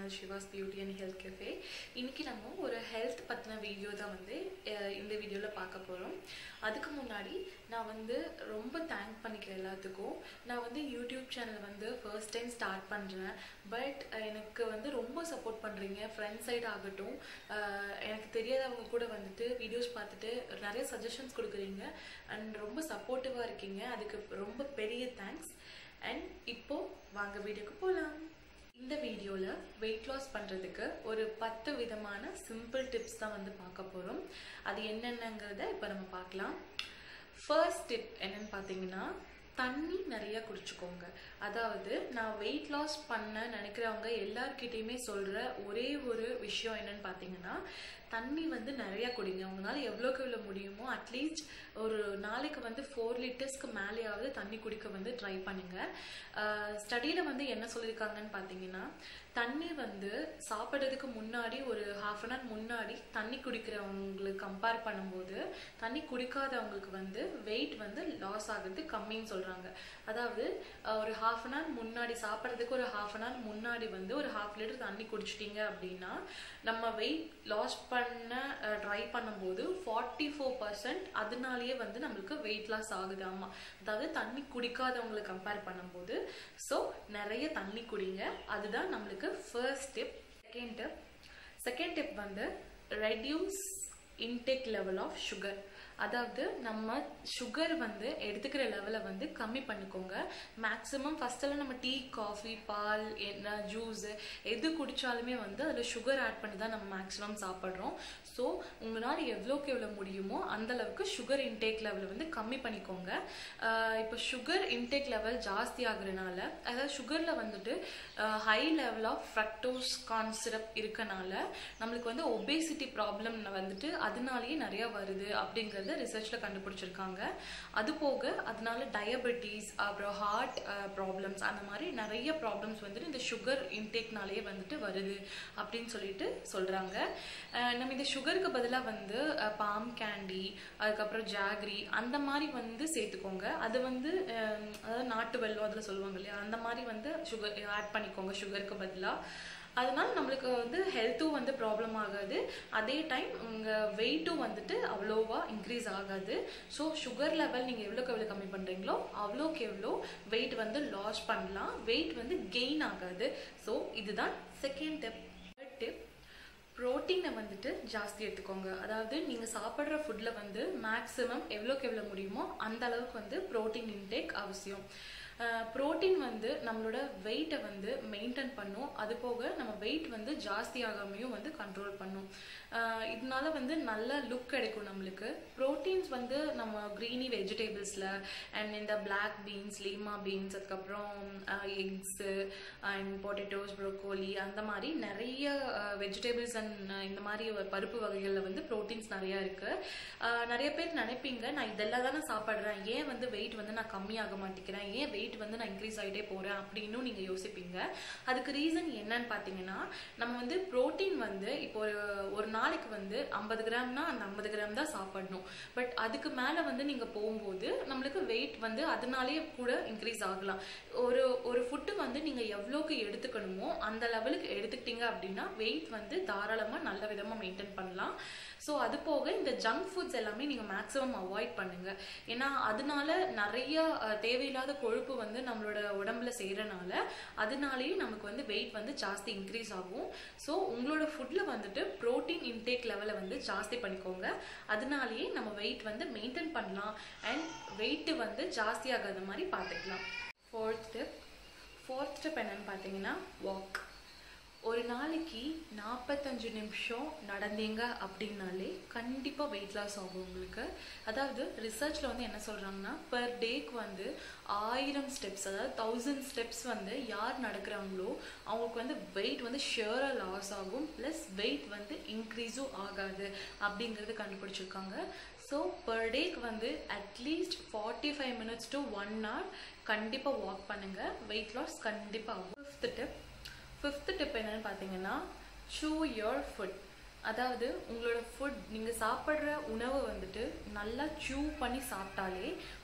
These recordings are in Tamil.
channel Sivas beauty and health cafe இன்னைக்கு நம்ம ஒரு ஹெல்த் பற்றின வீடியோ தான் வந்து அஹ், இந்த வீடியோவில் பார்க்க போகிறோம் அதுக்கு முன்னாடி நான் வந்து ரொம்ப தேங்க் பண்ணிக்கிறேன் எல்லாத்துக்கும் நான் வந்து யூடியூப் சேனல் வந்து ஃபர்ஸ்ட் டைம் ஸ்டார்ட் பண்ணுறேன் பட் எனக்கு வந்து ரொம்ப சப்போர்ட் பண்ணுறீங்க ஃப்ரெண்ட் சைடு ஆகட்டும் அஹ், எனக்கு தெரியாதவங்க கூட வந்துட்டு வீடியோஸ் பார்த்துட்டு நிறைய சஜஷன்ஸ் கொடுக்குறீங்க அண்ட் ரொம்ப சப்போர்ட்டிவாக இருக்கீங்க அதுக்கு ரொம்ப பெரிய தேங்க்ஸ் அண்ட் இப்போ வாங்க வீடியோக்கு போகலாம் இந்த வீடியோவில் வெயிட் லாஸ் பண்ணுறதுக்கு ஒரு பத்து விதமான சிம்பிள் டிப்ஸ் தான் வந்து பார்க்க போகிறோம் அது என்னென்னங்கிறத இப்போ நம்ம பார்க்கலாம் ஃபர்ஸ்ட் டிப் என்னன்னு பார்த்தீங்கன்னா தண்ணி நிறைய குடிச்சுக்கோங்க அதாவது நான் வெயிட் லாஸ் பண்ண நினைக்கிறவங்க எல்லார்கிட்டயுமே சொல்கிற ஒரே ஒரு விஷயம் என்னன்னு பார்த்தீங்கன்னா தண்ணி வந்து நிறைய குடிங்க உங்களால எவ்வளோக்கு எவ்வளோ முடியுமோ அட்லீஸ்ட் ஒரு நாளைக்கு வந்து ஃபோர் லிட்டர்ஸ்க்கு மேலேயாவது தண்ணி குடிக்க வந்து ட்ரை பண்ணுங்க ஸ்டடியில் வந்து என்ன சொல்லியிருக்காங்கன்னு பார்த்தீங்கன்னா தண்ணி வந்து சாப்பிட்றதுக்கு முன்னாடி ஒரு ஹாஃப் அன் ஹவர் முன்னாடி தண்ணி குடிக்கிறவங்களுக்கு கம்பேர் பண்ணும்போது தண்ணி குடிக்காதவங்களுக்கு வந்து வெயிட் வந்து லாஸ் ஆகுறது கம்மின்னு சொல்கிறாங்க அதாவது அஹ், ஒரு ஹாஃப் அன் ஹவர் முன்னாடி சாப்பிட்றதுக்கு ஒரு ஹாஃப் அன் ஹவர் முன்னாடி வந்து ஒரு ஹாஃப் லிட்டர் தண்ணி குடிச்சிட்டீங்க அப்படின்னா நம்ம வெயிட் லாஸ் பண்ண ட்ரை பண்ணும்போது ஃபார்ட்டி ஃபோர் பர்சன்ட் அதனாலேயே வந்து நம்மளுக்கு வெயிட் லாஸ் ஆகுது ஆமா அதாவது தண்ணி குடிக்காதவங்களை கம்பேர் பண்ணும்போது ஸோ நிறைய தண்ணி குடிங்க அதுதான் நம்மளுக்கு first tip second tip second tip வந்து reduce intake level of sugar அதாவது நம்ம சுகர் வந்து எடுத்துக்கிற லெவலை வந்து கம்மி பண்ணிக்கோங்க மேக்ஸிமம் ஃபஸ்ட்டெல்லாம் நம்ம டீ காஃபி பால் என்ன ஜூஸ் எது குடித்தாலுமே வந்து அதில் சுகர் ஆட் பண்ணி தான் நம்ம மேக்ஸிமம் சாப்பிட்றோம் ஸோ உங்களால் எவ்வளோக்கு எவ்வளோ முடியுமோ அந்த அளவுக்கு சுகர் இன்டேக் லெவலை வந்து கம்மி பண்ணிக்கோங்க ஆஹ் இப்போ சுகர் இன்டேக் லெவல் ஜாஸ்தி ஆகுறதுனால அதாவது சுகரில் வந்துட்டு high level of fructose corn syrup இருக்கனால நம்மளுக்கு வந்து ஒபேசிட்டி ப்ராப்ளம் வந்துட்டு அதனாலேயே நிறைய வருது அப்படிங்கிறத ரிசர்ச்சில் கண்டுபிடிச்சிருக்காங்க அது போக அதனால டயபெட்டிஸ் அப்புறம் ஹார்ட் ப்ராப்ளம்ஸ் அந்த மாதிரி நிறைய ப்ராப்ளம்ஸ் வந்துட்டு இந்த சுகர் இன்டேக்னாலேயே வந்துட்டு வருது அப்படின்னு சொல்லிட்டு சொல்கிறாங்க நம்ம இந்த சுகருக்கு பதிலாக வந்து பாம் கேண்டி அதுக்கப்புறம் ஜாகரி அந்த மாதிரி வந்து சேர்த்துக்கோங்க அது வந்து அஹ், அதாவது நாட்டு வெல்லம் அதில் சொல்லுவாங்க இல்லையா அந்த மாதிரி வந்து சுகர் ஆட் பண்ணிக்கோங்க சுகருக்கு பதிலாக அதனால நம்மளுக்கு வந்து ஹெல்த்தும் வந்து ப்ராப்ளம் ஆகாது அதே டைம் உங்கள் வெயிட்டும் வந்துட்டு அவ்வளோவா இன்க்ரீஸ் ஆகாது ஸோ சுகர் லெவல் நீங்கள் எவ்வளோக்கு எவ்வளோ கம்மி பண்ணுறீங்களோ அவ்வளோக்கு எவ்வளோ வெயிட் வந்து லாஸ் பண்ணலாம் வெயிட் வந்து கெயின் ஆகாது ஸோ இதுதான் செகண்ட் டிப் தேர்ட் டிப் ப்ரோட்டீனை வந்துட்டு ஜாஸ்தி எடுத்துக்கோங்க அதாவது நீங்கள் சாப்பிட்ற ஃபுட்டில் வந்து மேக்ஸிமம் எவ்வளோக்கு எவ்வளோ முடியுமோ அந்த அளவுக்கு வந்து ப்ரோட்டீன் இன்டேக் அவசியம் ப்ரோட்டீன் வந்து நம்மளோட வெயிட்டை வந்து மெயின்டைன் பண்ணும் அது போக நம்ம வெயிட் வந்து ஜாஸ்தி ஆகாமையும் வந்து கண்ட்ரோல் பண்ணும் ஆஹ் இதனால வந்து நல்ல லுக் கிடைக்கும் நம்மளுக்கு ப்ரோட்டீன்ஸ் வந்து நம்ம க்ரீனி வெஜிடபிள்ஸில் அண்ட் இந்த பிளாக் பீன்ஸ் லீமா பீன்ஸ் அதுக்கப்புறம் எக்ஸு அண்ட் பொட்டேட்டோஸ் ப்ரோக்கோலி அந்த மாதிரி நிறைய வெஜிடபிள்ஸ் அண்ட் இந்த மாதிரி ஒரு பருப்பு வகைகளில் வந்து ப்ரோட்டீன்ஸ் நிறையா இருக்குது நிறைய பேர் நினைப்பீங்க நான் இதெல்லாம் தானே சாப்பிட்றேன் ஏன் வந்து வெயிட் வந்து நான் கம்மியாக மாட்டேங்கிறேன் ஏன் வெயிட் வந்து நான் இன்க்ரீஸ் ஆகிட்டே போகிறேன் அப்படின்னும் நீங்கள் யோசிப்பீங்க அதுக்கு ரீசன் என்னன்னு பார்த்தீங்கன்னா நம்ம வந்து ப்ரோட்டீன் வந்து இப்போ ஒரு ஒரு நாளைக்கு வந்து ஐம்பது கிராம்னா அந்த ஐம்பது கிராம் தான் சாப்பிடணும் பட் அதுக்கு மேலே வந்து நீங்கள் போகும்போது நம்மளுக்கு வெயிட் வந்து அதனாலேயே கூட இன்க்ரீஸ் ஆகலாம் ஒரு ஒரு ஃபுட்டு வந்து நீங்கள் எவ்வளோக்கு எடுத்துக்கணுமோ அந்த லெவலுக்கு எடுத்துக்கிட்டீங்க அப்படின்னா வெயிட் வந்து தாராளமாக நல்ல விதமாக மெயின்டைன் பண்ணலாம் ஸோ அது போக இந்த ஜங்க் ஃபுட்ஸ் எல்லாமே நீங்கள் மேக்ஸிமம் அவாய்ட் பண்ணுங்க ஏன்னா அதனால நிறைய அஹ், தேவையில்லாத கொழுப்பு வந்து நம்மளோட உடம்புல செய்கிறனால அதனாலேயும் நமக்கு வந்து வெயிட் வந்து ஜாஸ்தி இன்க்ரீஸ் ஆகும் ஸோ உங்களோட ஃபுட்டில் வந்துட்டு ப்ரோட்டீன் இன்டேக் லெவலை வந்து ஜாஸ்தி பண்ணிக்கோங்க அதனாலேயே நம்ம வெயிட் வந்து மெயின்டைன் பண்ணலாம் அண்ட் வெயிட்டு வந்து ஜாஸ்தி ஆகாத மாதிரி பார்த்துக்கலாம் ஃபோர்த் ஸ்டெப் ஃபோர்த் ஸ்டெப் என்னன்னு பார்த்தீங்கன்னா வாக் ஒரு நாளைக்கு நாற்பத்தஞ்சு நிமிஷம் நடந்தீங்க அப்படின்னாலே கண்டிப்பாக வெயிட் லாஸ் ஆகும் உங்களுக்கு அதாவது ரிசர்ச்சில் வந்து என்ன சொல்கிறாங்கன்னா பர் டேக்கு வந்து ஆயிரம் ஸ்டெப்ஸ் அதாவது தௌசண்ட் ஸ்டெப்ஸ் வந்து யார் நடக்கிறாங்களோ அவங்களுக்கு வந்து வெயிட் வந்து ஷியராக லாஸ் ஆகும் ப்ளஸ் வெயிட் வந்து இன்க்ரீஸும் ஆகாது அப்படிங்கிறது கண்டுபிடிச்சிருக்காங்க ஸோ பர் டேக்கு வந்து at least forty five minutes to one hour கண்டிப்பாக வாக் பண்ணுங்கள் வெயிட் லாஸ் கண்டிப்பாக ஆகும் ஃபிஃப்த் டிப் ஃபிஃப்த் டிப் என்னன்னு பார்த்தீங்கன்னா சூ யோர் ஃபுட் அதாவது உங்களோட ஃபுட் நீங்கள் சாப்பிட்ற உணவு வந்துட்டு நல்லா சூ பண்ணி சாப்பிட்டாலே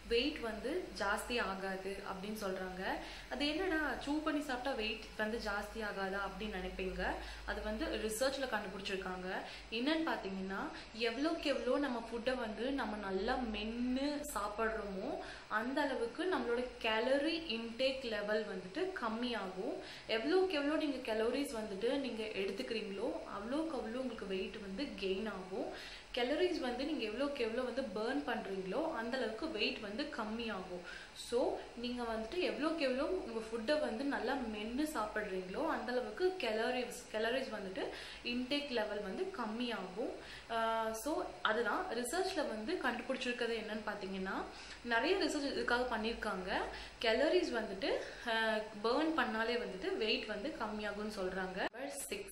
வெயிட் வந்து ஜாஸ்தி ஆகாது அப்படின்னு சொல்கிறாங்க அது என்னடா சூ பண்ணி சாப்பிட்டா வெயிட் வந்து ஜாஸ்தி ஆகாதா அப்படின்னு நினைப்பீங்க அது வந்து ரிசர்ச்சில் கண்டுபிடிச்சிருக்காங்க என்னன்னு பார்த்தீங்கன்னா எவ்வளோக்கு எவ்வளோ நம்ம ஃபுட்டை வந்து நம்ம நல்லா மென்று சாப்பிட்றோமோ அந்த அளவுக்கு நம்மளோட கேலரி இன்டேக் லெவல் வந்துட்டு கம்மியாகும் எவ்வளோக்கு எவ்வளோ நீங்கள் கேலரிஸ் வந்துட்டு நீங்கள் எடுத்துக்கிறீங்களோ அவ்வளோக்கு அவ்வளோ உங்களுக்கு வெயிட் வந்து கெயின் ஆகும் கேலரிஸ் வந்து நீங்கள் எவ்வளோக்கு எவ்வளோ வந்து பேர்ன் பண்ணுறீங்களோ அந்த அளவுக்கு வெயிட் வந்து கம்மியாகும் ஸோ நீங்கள் வந்துட்டு எவ்வளோக்கு எவ்வளோ உங்கள் ஃபுட்டை வந்து நல்லா மென்று சாப்பிட்றீங்களோ அந்த அளவுக்கு கேலரிஸ் கேலரிஸ் வந்துட்டு இன்டேக் லெவல் வந்து கம்மியாகும் ஸோ அதுதான் ரிசர்ச்சில் வந்து கண்டுபிடிச்சிருக்கிறது என்னன்னு பார்த்தீங்கன்னா நிறைய ரிசர்ச் இதுக்காக பண்ணியிருக்காங்க கேலரிஸ் வந்துட்டு பேர்ன் பண்ணாலே வந்துட்டு வெயிட் வந்து கம்மியாகும்னு சொல்கிறாங்க சிக்ஸ்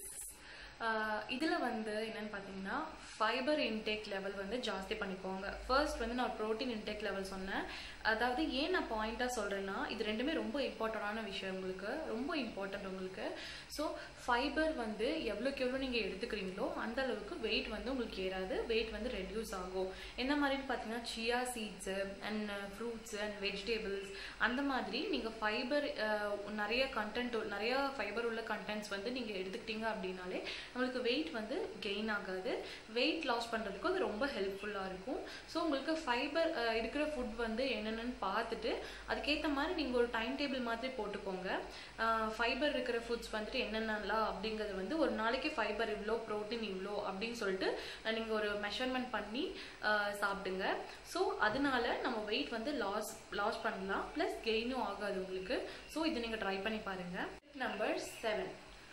இதில் வந்து என்னென்னு பார்த்தீங்கன்னா ஃபைபர் இன்டேக் லெவல் வந்து ஜாஸ்தி பண்ணிக்கோங்க ஃபர்ஸ்ட் வந்து நான் ப்ரோட்டீன் இன்டேக் லெவல் சொன்னேன் அதாவது ஏன் நான் பாயிண்ட்டாக சொல்கிறேன்னா இது ரெண்டுமே ரொம்ப இம்பார்ட்டண்டான விஷயம் உங்களுக்கு ரொம்ப இம்பார்ட்டண்ட் உங்களுக்கு ஸோ ஃபைபர் வந்து எவ்வளோக்கு எவ்வளோ நீங்கள் எடுத்துக்கிறீங்களோ அந்த அளவுக்கு வெயிட் வந்து உங்களுக்கு ஏறாது வெயிட் வந்து ரெடியூஸ் ஆகும் என்ன மாதிரின்னு பார்த்தீங்கன்னா chia seeds and fruits and vegetables அந்த மாதிரி நீங்கள் ஃபைபர் நிறைய கண்டென்ட் நிறைய ஃபைபர் உள்ள கண்டென்ட்ஸ் வந்து நீங்கள் எடுத்துக்கிட்டீங்க அப்படின்னாலே நம்மளுக்கு வெயிட் வந்து கெயின் ஆகாது வெயிட் லாஸ் பண்ணுறதுக்கும் அது ரொம்ப ஹெல்ப்ஃபுல்லாக இருக்கும் ஸோ உங்களுக்கு ஃபைபர் இருக்கிற ஃபுட் வந்து என்னென்னு பார்த்துட்டு அதுக்கேற்ற மாதிரி நீங்கள் ஒரு டைம் டேபிள் மாதிரி போட்டுக்கோங்க ஃபைபர் இருக்கிற ஃபுட்ஸ் வந்துட்டு என்னென்னலாம் அப்படிங்கிறது வந்து ஒரு நாளைக்கு ஃபைபர் இவ்வளோ ப்ரோட்டீன் இவ்வளோ அப்படின்னு சொல்லிட்டு நீங்கள் ஒரு மெஷர்மெண்ட் பண்ணி சாப்பிடுங்க ஸோ அதனால நம்ம வெயிட் வந்து லாஸ் லாஸ் பண்ணலாம் ப்ளஸ் கெயினும் ஆகாது உங்களுக்கு ஸோ இதை நீங்கள் ட்ரை பண்ணி பாருங்கள் நம்பர் செவன்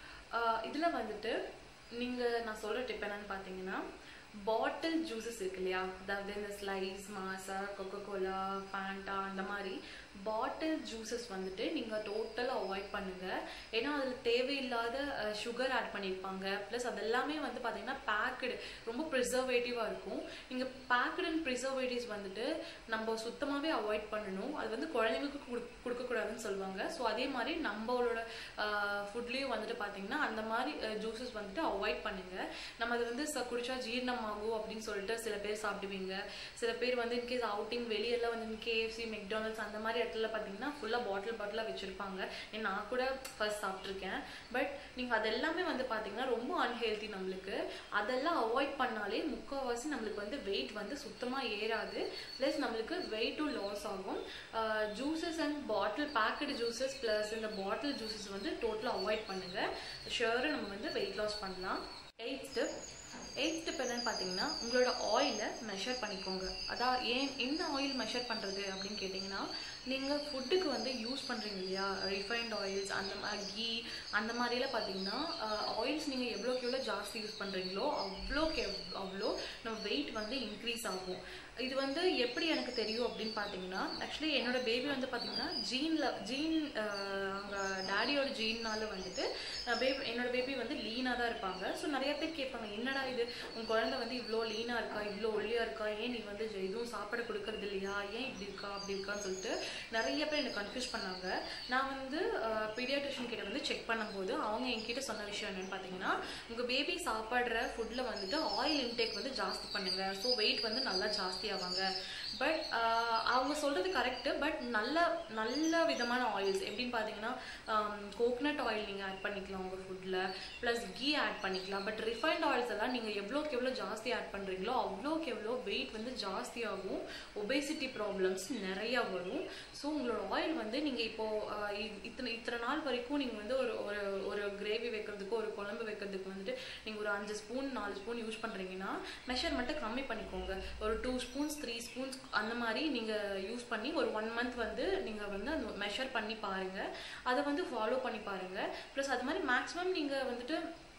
இதில் வந்துட்டு நீங்கள் நான் சொல்கிற டிப் என்னன்னு பார்த்தீங்கன்னா பாட்டில் ஜூஸஸ் இருக்கு இல்லையா அதாவது இந்த ஸ்லைஸ் மாசா கொக்கோ கோலா ஃபேண்டா அந்த மாதிரி பாட்டில் ஜூஸஸ் வந்துட்டு நீங்கள் டோட்டலாக அவாய்ட் பண்ணுங்கள் ஏன்னா அதில் தேவையில்லாத சுகர் ஆட் பண்ணியிருப்பாங்க ப்ளஸ் அதெல்லாமே வந்து பார்த்தீங்கன்னா பேக்கடு ரொம்ப ப்ரிசர்வேட்டிவாக இருக்கும் நீங்கள் பேக்கடு அண்ட் ப்ரிசர்வேட்டிவ்ஸ் வந்துட்டு நம்ம சுத்தமாகவே அவாய்ட் பண்ணணும் அது வந்து குழந்தைங்களுக்கு கொடுக்கக்கூடாதுன்னு சொல்லுவாங்க ஸோ அதே மாதிரி நம்மளோட ஃபுட்லேயும் வந்துட்டு பார்த்தீங்கன்னா அந்த மாதிரி ஜூஸஸ் வந்துட்டு அவாய்ட் பண்ணுங்கள் நம்ம அது வந்து குடிச்சா ஜீரணம் ஆகும் அப்படின்னு சொல்லிட்டு சில பேர் சாப்பிடுவீங்க சில பேர் வந்து இன்கேஸ் அவுட்டிங் வெளியெல்லாம் வந்து கேஎஃப்சி மெக்டானல்ட்ஸ் அந்த மாதிரி இடத்துல பார்த்தீங்கன்னா ஃபுல்லாக பாட்டில் பாட்டிலாக வச்சுருப்பாங்க நான் கூட ஃபர்ஸ்ட் சாப்பிட்ருக்கேன் பட் நீங்கள் அதெல்லாமே வந்து பார்த்தீங்கன்னா ரொம்ப அன்ஹெல்த்தி நம்மளுக்கு அதெல்லாம் அவாய்ட் பண்ணாலே முக்கால்வாசி நம்மளுக்கு வந்து வெயிட் வந்து சுத்தமாக ஏறாது ப்ளஸ் நம்மளுக்கு வெயிட்டும் லாஸ் ஆகும் juices and bottle packed juices plus இந்த பாட்டில் ஜூஸஸ் வந்து டோட்டலாக அவாய்ட் பண்ணுங்கள் ஷுவராக நம்ம வந்து வெயிட் லாஸ் பண்ணலாம் எயிட் ஸ்டெப் எயிட் ஸ்டெப் என்னன்னு பார்த்தீங்கன்னா உங்களோட ஆயிலை மெஷர் பண்ணிக்கோங்க அதான் ஏன் என்ன ஆயில் மெஷர் பண்ணுறது அப்படின்னு கேட்டிங்கன்னா நீங்கள் ஃபுட்டுக்கு வந்து யூஸ் பண்ணுறீங்க இல்லையா ரிஃபைன்ட் ஆயில்ஸ் அந்த மாதிரி கீ அந்த மாதிரிலாம் பார்த்தீங்கன்னா ஆயில்ஸ் நீங்கள் எவ்வளோக்கு எவ்வளோ ஜாஸ்தி யூஸ் பண்ணுறீங்களோ அவ்வளோக்கு எவ் அவ்வளோ நம்ம வெயிட் வந்து இன்க்ரீஸ் ஆகும் இது வந்து எப்படி எனக்கு தெரியும் அப்படின்னு பார்த்தீங்கன்னா ஆக்சுவலி என்னோட பேபி வந்து பார்த்தீங்கன்னா ஜீனில் ஜீன் அவங்க டேடியோட ஜீன்னால வந்துட்டு பேபி என்னோட பேபி வந்து லீனாக தான் இருப்பாங்க ஸோ நிறைய பேர் கேட்பாங்க என்னடா இது உங்கள் குழந்தை வந்து இவ்வளோ லீனாக இருக்கா இவ்வளோ ஒல்லியாக இருக்கா ஏன் நீ வந்து எதுவும் சாப்பிட கொடுக்கறது இல்லையா ஏன் இப்படி இருக்கா அப்படி இருக்கான்னு சொல்லிட்டு நிறைய பேர் எனக்கு கன்ஃபியூஸ் பண்ணாங்க நான் வந்து பீடியாட்ரிஷியன் கிட்ட வந்து செக் பண்ணும்போது அவங்க என்கிட்ட சொன்ன விஷயம் என்னன்னு பார்த்தீங்கன்னா உங்கள் பேபி சாப்பிட்ற ஃபுட்டில் வந்துட்டு ஆயில் இன்டேக் வந்து ஜாஸ்தி பண்ணுங்க ஸோ வெயிட் வந்து நல்லா ஜாஸ்தி ஆவாங்க பட் அவங்க சொல்கிறது கரெக்டு பட் நல்ல நல்ல விதமான ஆயில்ஸ் எப்படின்னு பார்த்தீங்கன்னா கோகனட் ஆயில் நீங்கள் ஆட் பண்ணிக்கலாம் உங்கள் ஃபுட்டில் ப்ளஸ் கீ ஆட் பண்ணிக்கலாம் பட் ரிஃபைன்ட் ஆயில்ஸ் எல்லாம் நீங்கள் எவ்வளோக்கு எவ்வளோ ஜாஸ்தி ஆட் பண்ணுறீங்களோ அவ்வளோக்கு எவ்வளோ வெயிட் வந்து ஜாஸ்தி ஆகும் ஒபேசிட்டி ப்ராப்ளம்ஸ் நிறையா வரும் ஸோ உங்களோட ஆயில் வந்து நீங்கள் இப்போது இத்தனை இத்தனை நாள் வரைக்கும் நீங்கள் வந்து ஒரு ஒரு ஒரு கிரேவி வைக்கிறதுக்கு ஒரு குழம்பு வைக்கிறதுக்கு வந்துட்டு நீங்கள் ஒரு அஞ்சு ஸ்பூன் நாலு ஸ்பூன் யூஸ் பண்ணுறீங்கன்னா மெஷர்மெண்ட்டை கம்மி பண்ணிக்கோங்க ஒரு டூ ஸ்பூன்ஸ் த்ரீ ஸ்பூன்ஸ் அந்த மாதிரி நீங்கள் யூஸ் பண்ணி ஒரு ஒன் மந்த் வந்து நீங்கள் வந்து அந்த மெஷர் பண்ணி பாருங்கள் அதை வந்து ஃபாலோ பண்ணி பாருங்கள் ப்ளஸ் அது மாதிரி மேக்ஸிமம் நீங்கள் வந்துட்டு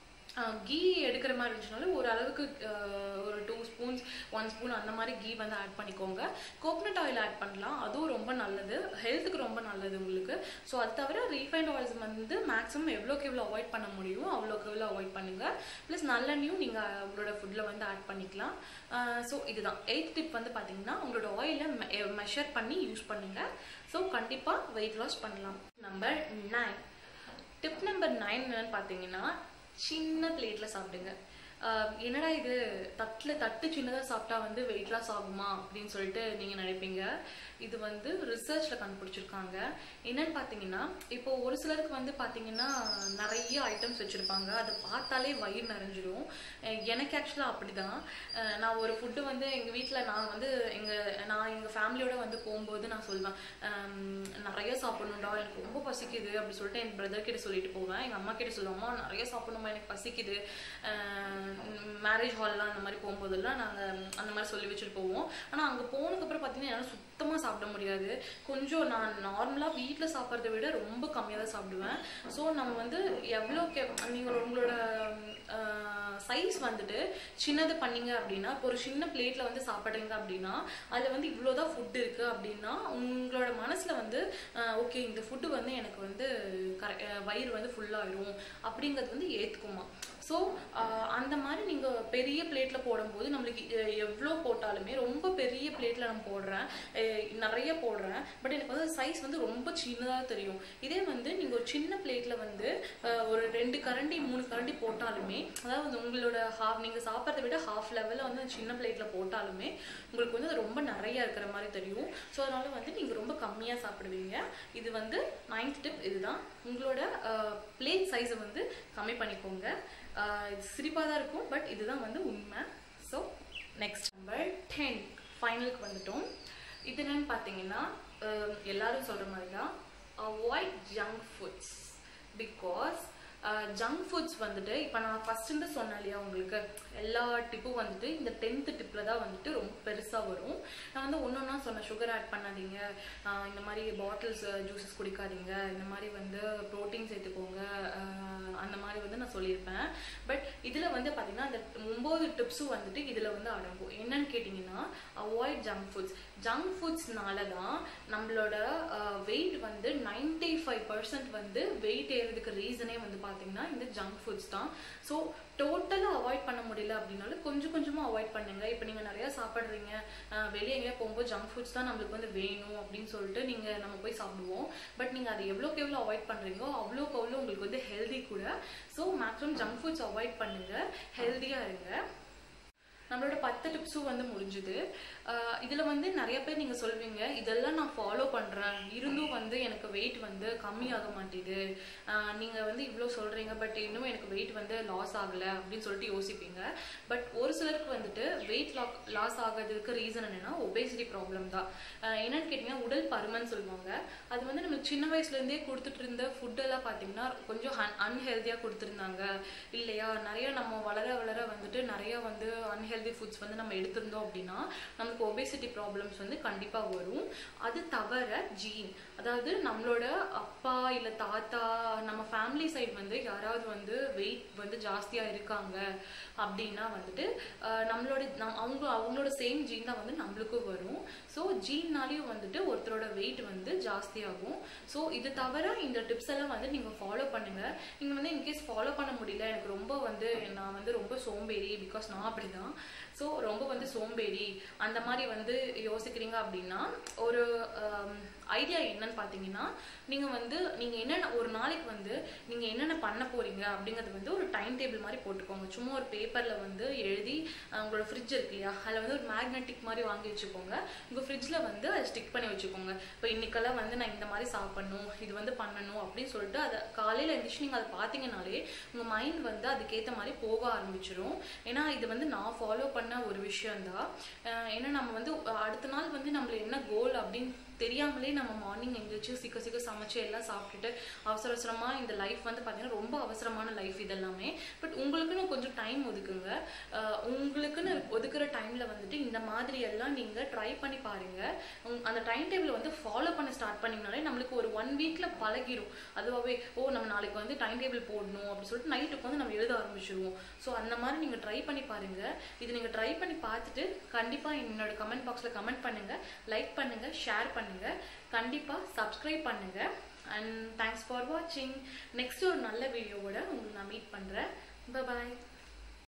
கீ எடுக்கிற மாதிரி இருந்துச்சுனாலும் ஒரு அளவுக்கு ஒரு டூ ஸ்பூன்ஸ் ஒன் ஸ்பூன் அந்த மாதிரி கீ வந்து ஆட் பண்ணிக்கோங்க கோகனட் ஆயில் ஆட் பண்ணலாம் அதுவும் ரொம்ப நல்லது ஹெல்த்துக்கு ரொம்ப நல்லது உங்களுக்கு ஸோ அது தவிர ரீஃபைண்ட் ஆயில்ஸ் வந்து மேக்ஸிமம் எவ்வளோக்கு எவ்வளோ அவாய்ட் பண்ண முடியுமோ அவ்வளோக்கு எவ்வளோ அவாய்ட் பண்ணுங்கள் ப்ளஸ் நல்லெண்ணையும் நீங்கள் உங்களோட ஃபுட்டில் வந்து ஆட் பண்ணிக்கலாம் ஸோ இதுதான் எயித் டிப் வந்து பார்த்தீங்கன்னா உங்களோட ஆயிலை மெஷர் பண்ணி யூஸ் பண்ணுங்கள் ஸோ கண்டிப்பாக வெயிட் லாஸ் பண்ணலாம் number nine tip number nine என்னன்னு பார்த்தீங்கன்னா சின்ன பிளேட்டில் சாப்பிடுங்க ஆஹ் என்னடா இது தட்டில் தட்டு சின்னதாக சாப்பிட்டா வந்து வெயிட் லாஸ் ஆகுமா அப்படின்னு சொல்லிட்டு நீங்கள் நினைப்பீங்க இது வந்து ரிசர்ச்சில் கண்டுபிடிச்சிருக்காங்க என்னன்னு பார்த்தீங்கன்னா இப்போ ஒரு சிலருக்கு வந்து பார்த்தீங்கன்னா நிறைய ஐட்டம்ஸ் வச்சுருப்பாங்க அதை பார்த்தாலே வயிறு நிறைஞ்சிரும் அஹ் எனக்கு ஆக்சுவலாக அப்படிதான் அஹ் நான் ஒரு ஃபுட்டு வந்து எங்கள் வீட்டில் நான் வந்து எங்கள் நான் எங்கள் ஃபேமிலியோட வந்து போகும்போது நான் சொல்வேன் "ஹம், நிறைய சாப்பிடணும்டா எனக்கு ரொம்ப பசிக்குது அப்படி சொல்லிட்டு என் பிரதர் கிட்ட சொல்லிட்டு போவேன் எங்கள் அம்மா கிட்ட சொல்லுவேன் அம்மா நிறைய சாப்பிடணுமா எனக்கு பசிக்குது மேரேஜ் ஹால்லாம் அந்த மாதிரி போகும்போதெல்லாம் நாங்கள் அந்த மாதிரி சொல்லி வச்சுட்டு போவோம் ஆனால் அங்கே போனதுக்கப்புறம் பார்த்தீங்கன்னா என்னால் சுத்தமாக சாப்பிட முடியாது கொஞ்சம் நான் நார்மலாக வீட்டில் சாப்பிட்றத விட ரொம்ப கம்மியாக தான் சாப்பிடுவேன் ஸோ நம்ம வந்து எவ்வளோ கே நீங்கள் உங்களோட சைஸ் வந்துட்டு சின்னது பண்ணீங்க அப்படின்னா இப்போ ஒரு சின்ன பிளேட்டில் வந்து சாப்பிட்றீங்க அப்படின்னா அதில் வந்து இவ்வளோதான் ஃபுட் இருக்குது அப்படின்னா உங்களோட மனசில் வந்து ஓகே இந்த ஃபுட்டு வந்து எனக்கு வந்து கரெ அஹ் வயிறு வந்து ஃபுல்லாகிடும் அப்படிங்கிறது வந்து ஏற்றுக்குமா ஸோ அந்த மாதிரி நீங்கள் பெரிய பிளேட்டில் போடும்போது நம்மளுக்கு எ- எவ்வளோ போட்டாலுமே ரொம்ப பெரிய பிளேட்டில் நான் போடுறேன் அஹ் நிறைய போடுறேன் பட் எனக்கு வந்து சைஸ் வந்து ரொம்ப சின்னதாக தெரியும் இதே வந்து நீங்கள் ஒரு சின்ன பிளேட்டில் வந்து அஹ், ஒரு ரெண்டு கரண்டி மூணு கரண்டி போட்டாலுமே அதாவது உங்களோட ஹாஃப் நீங்கள் சாப்பிட்றத விட ஹாஃப் லெவலில் வந்து சின்ன பிளேட்டில் போட்டாலுமே உங்களுக்கு வந்து அது ரொம்ப நிறைய இருக்கிற மாதிரி தெரியும் ஸோ அதனால வந்து நீங்கள் ரொம்ப கம்மியாக சாப்பிடுவீங்க இது வந்து நைன்த் டிப் இதுதான் உங்களோட பிளேட் சைஸை வந்து கம்மி பண்ணிக்கோங்க அஹ், இது சிரிப்பாக தான் இருக்கும் பட் இதுதான் வந்து உண்மை ஸோ நெக்ஸ்ட் நம்பர் டென் ஃபைனலுக்கு வந்துட்டோம் இது என்னன்னு பார்த்தீங்கன்னா அஹ், எல்லாரும் சொல்கிற மாதிரி தான் avoid junk foods because junk foods வந்துட்டு இப்போ நான் ஃபர்ஸ்ட் இருந்து சொன்னேன் இல்லையா உங்களுக்கு எல்லா டிப்பும் வந்துட்டு இந்த டென்த்து டிப்பில் தான் வந்துட்டு ரொம்ப பெருசாக வரும் நான் வந்து ஒன்று ஒன்றா சொன்னேன் சுகர் ஆட் பண்ணாதீங்க ஆஹ் இந்த மாதிரி பாட்டில்ஸ் ஜூஸஸ் குடிக்காதீங்க இந்த மாதிரி வந்து ப்ரோட்டீன் சேர்த்துக்கோங்க ஆஹ் அந்த மாதிரி வந்து நான் சொல்லியிருப்பேன் பட் இதில் வந்து பார்த்தீங்கன்னா அந்த ஒம்பது டிப்ஸும் வந்துட்டு இதில் வந்து அடங்கும் என்னன்னு கேட்டிங்கன்னா அவாய்ட் ஜங்க் ஃபுட்ஸ் ஜங்க் ஃபுட்ஸ்னால தான் நம்மளோட வெயிட் வந்து நைன்டி ஃபைவ் பர்சன்ட் வந்து வெயிட் ஏறதுக்கு ரீசனே வந்து பார்த்தீங்கன்னா இந்த ஜங்க் ஃபுட்ஸ் தான் ஸோ டோட்டலாக அவாய்ட் பண்ண முடியல அப்படின்னாலும் கொஞ்சம் கொஞ்சமாக அவாய்ட் பண்ணுங்க இப்போ நீங்கள் நிறையா சாப்பிட்றீங்க அஹ் வெளியே எங்கேயா போகும்போது ஜங்க் ஃபுட்ஸ் தான் நம்மளுக்கு வந்து வேணும் அப்படின்னு சொல்லிட்டு நீங்கள் நம்ம போய் சாப்பிடுவோம் பட் நீங்கள் அதை எவ்வளோக்கு எவ்வளோ அவாய்ட் பண்ணுறீங்களோ அவ்வளோக்கு அவ்வளோ உங்களுக்கு வந்து ஹெல்தி கூட so maximum junk foods avoid பண்ணுங்க ஹெல்த்தியாக இருங்க நம்மளோட பத்து டிப்ஸும் வந்து முடிஞ்சுது ஆஹ் இதுல வந்து நிறைய பேர் நீங்க சொல்வீங்க இதெல்லாம் நான் ஃபாலோ பண்றேன் இருந்தும் வந்து எனக்கு வெயிட் வந்து கம்மியாக மாட்டேது ஆஹ் நீங்க வந்து இவ்வளோ சொல்றீங்க பட் இன்னும் எனக்கு வெயிட் வந்து லாஸ் ஆகல அப்படின்னு சொல்லிட்டு யோசிப்பீங்க பட் ஒரு சிலருக்கு வந்துட்டு வெயிட் லாஸ் ஆகிறதுக்கு ரீசன் என்னன்னா ஒபேசிட்டி ப்ராப்ளம் தான் ஆஹ் என்னன்னு கேட்டீங்கன்னா உடல் பருமன் சொல்லுவாங்க அது வந்து நம்ம சின்ன வயசுல இருந்தே கொடுத்துட்டு இருந்த ஃபுட் எல்லாம் பாத்தீங்கன்னா கொஞ்சம் அன்ஹெல்தியா கொடுத்துருந்தாங்க இல்லையா நிறைய நம்ம வளர வளர வந்துட்டு நிறைய வந்து அன்ஹெல்தி ஃபுட்ஸ் வந்து நம்ம எடுத்திருந்தோம் அப்படின்னா நமக்கு ஒபேசிட்டி ப்ராப்ளம்ஸ் வந்து கண்டிப்பா வரும் அது தவிர ஜீன் அதாவது நம்மளோட அப்பா இல்ல தாத்தா நம்ம ஃபேமிலி சைடு வந்து யாராவது வந்து வெயிட் வந்து ஜாஸ்தியா இருக்காங்க அப்படின்னா வந்துட்டு ஆஹ் நம்மளோட நம்- அவங்க அவங்களோட சேம் ஜீன் தான் வந்து நம்மளுக்கும் வரும் ஸோ ஜீன்னாலையும் வந்துட்டு ஒருத்தரோட வெயிட் வந்து ஜாஸ்தியாகும் ஸோ இது தவிர இந்த டிப்ஸ் எல்லாம் வந்து நீங்க ஃபாலோ பண்ணுங்க நீங்க வந்து இன்கேஸ் ஃபாலோ பண்ண முடியல எனக்கு ரொம்ப வந்து நான் வந்து ரொம்ப சோம்பேறி பிகாஸ் நான் அப்படிதான் ஸோ ரொம்ப வந்து சோம்பேறி அந்த மாதிரி வந்து யோசிக்கிறீங்க அப்படின்னா ஒரு ஐடியா என்னன்னு பார்த்தீங்கன்னா நீங்கள் வந்து நீங்கள் என்னென்ன ஒரு நாளைக்கு வந்து நீங்கள் என்னென்ன பண்ண போறீங்க அப்படிங்கிறது வந்து ஒரு டைம் டேபிள் மாதிரி போட்டுக்கோங்க சும்மா ஒரு பேப்பரில் வந்து எழுதி அஹ், உங்களோட ஃப்ரிட்ஜ் இருக்கு இல்லையா அதில் வந்து ஒரு மேக்னெட்டிக் மாதிரி வாங்கி வச்சுக்கோங்க உங்கள் ஃப்ரிட்ஜில் வந்து அதை ஸ்டிக் பண்ணி வச்சுக்கோங்க இப்போ இன்னைக்கெல்லாம் வந்து நான் இந்த மாதிரி சாப்பிடணும் இது வந்து பண்ணணும் அப்படின்னு சொல்லிட்டு அதை காலையில் எழுந்திரிச்சு நீங்கள் அதை பார்த்தீங்கனாலே உங்கள் மைண்ட் வந்து அதுக்கேற்ற மாதிரி போக ஆரம்பிச்சிடும் ஏன்னா இது வந்து நான் ஃபாலோ பண்ண ஒரு விஷயம்தான் அஹ் ஏன்னா நம்ம வந்து அஹ் அடுத்த நாள் வந்து நம்மள என்ன கோல் அப்படின்னு தெரியாமலே நம்ம மார்னிங் எந்திரிச்சு சீக்கிரம் சீக்கிரம் சமைச்சு எல்லாம் சாப்பிட்டுட்டு அவசர அவசரமா இந்த லைஃப் வந்து பார்த்தீங்கன்னா ரொம்ப அவசரமான லைஃப் இதெல்லாமே பட் உங்களுக்குன்னு கொஞ்சம் டைம் ஒதுக்குங்க அஹ் உங்களுக்குன்னு ஒதுக்குற டைம்ல வந்துட்டு இந்த மாதிரி எல்லாம் நீங்க ட்ரை பண்ணி பாருங்க உங்க- அந்த டைம் டேபிள் வந்து ஃபாலோ பண்ண ஸ்டார்ட் பண்ணீங்கனாலே நம்மளுக்கு ஒரு ஒன் வீக்ல பழகிடும் அதுவாகவே ஓ நம்ம நாளைக்கு வந்து டைம் டேபிள் போடணும் அப்படின்னு சொல்லிட்டு நைட்டுக்கு வந்து நம்ம எழுத ஆரம்பிச்சிருவோம் ஸோ அந்த மாதிரி நீங்க ட்ரை பண்ணி பாருங்க இது நீங்க ட்ரை பண்ணி பார்த்துட்டு கண்டிப்பா என்னோட கமெண்ட் பாக்ஸ்ல கமெண்ட் பண்ணுங்க லைக் பண்ணுங்க ஷேர் பண்ணுங்க கண்டிப்பா சப்ஸ்கிரைப் பண்ணுங்க அண்ட் தேங்க்ஸ் ஃபார் வாட்சிங் நெக்ஸ்ட் ஒரு நல்ல வீடியோவோட உங்களுக்கு நான் மீட் பண்றேன் பாய்